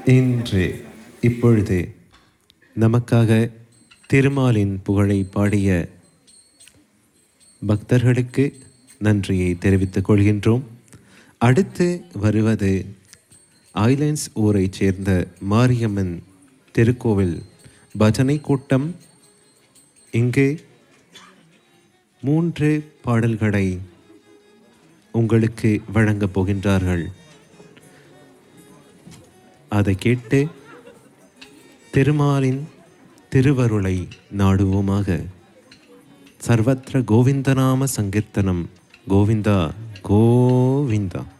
இன்று இப்பொழுது நமக்காக திருமாலின் புகழை பாடிய பக்தர்களுக்கு நன்றியை தெரிவித்துக் கொள்கின்றோம் அடுத்து வருவது ஐலேண்ட்ஸ் ஊரைச் சேர்ந்த மாரியம்மன் திருக்கோவில் பஜனை கூட்டம் இங்கு மூன்று பாடல்களை உங்களுக்கு வழங்கப் போகின்றார்கள் அதை கேட்டு திருமாலின் திருவருளை நாடுவோமாக சர்வத்திர கோவிந்தநாம சங்கீர்த்தனம் கோவிந்தா கோவிந்தா